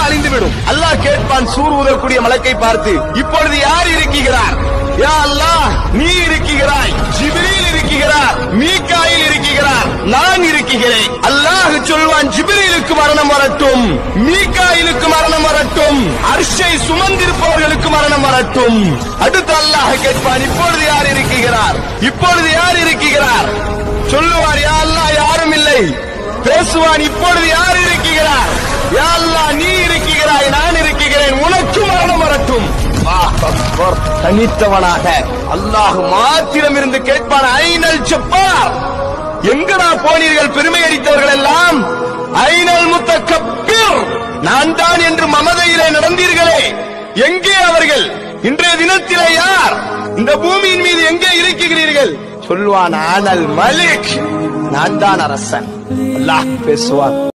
அழிந்துவிடும் அல்லாஹ் கேட்பான் சூர் ஊதக்கூடிய மலக்கை பார்த்து இப்பொழுது யார் இருக்கிறார் யா அல்லாஹ் நீ இருக்கிறாய் ஜிப்ரீல் இருக்கிறார் மீகாயில் இருக்கிறார் நான் இருக்கிறேன் அல்லாஹ் சொல்வான் ஜிப்ரீலுக்கு மரணம் வரட்டும் மீகாயிலுக்கு மரணம் வரட்டும் அர்ஷை சுமந்திருப்பவர்களுக்கு மரணம் வரட்டும் அடுத்து அல்லாஹ் கேட்பான் இப்பொழுது யார் இருக்கிறார் இப்பொழுது யார் இருக்கிறார் சொல்லுவார் யா அல்லாஹ் யாரும் இல்லை பேசுவான் இப்பொழுது யார் இருக்கிறார் யா அல்லாஹ் நீ இருக்கிறாய் நான் இருக்கிறேன் உனக்கு மரணம் வரட்டும் அல்லாஹ் அக்பர். தனித்தவனாக அல்லாஹ் மாத்திரம் இருந்து கேட்பான் ஐநல் செப்பார் எங்கடா போனீர்கள் பெருமை அடித்தவர்கள் எல்லாம் ஐநல் முத்தக்கப்பிர் நான் தான் என்று மமதையிலே நடந்தீர்களே எங்கே அவர்கள் இன்றைய தினத்திலே யார் இந்த பூமியின் மீது எங்கே இருக்கிறீர்கள் சொல்வான் ஆனல் மலிக் நான் தான் அரசன் அல்லாஹ் பேசுவான்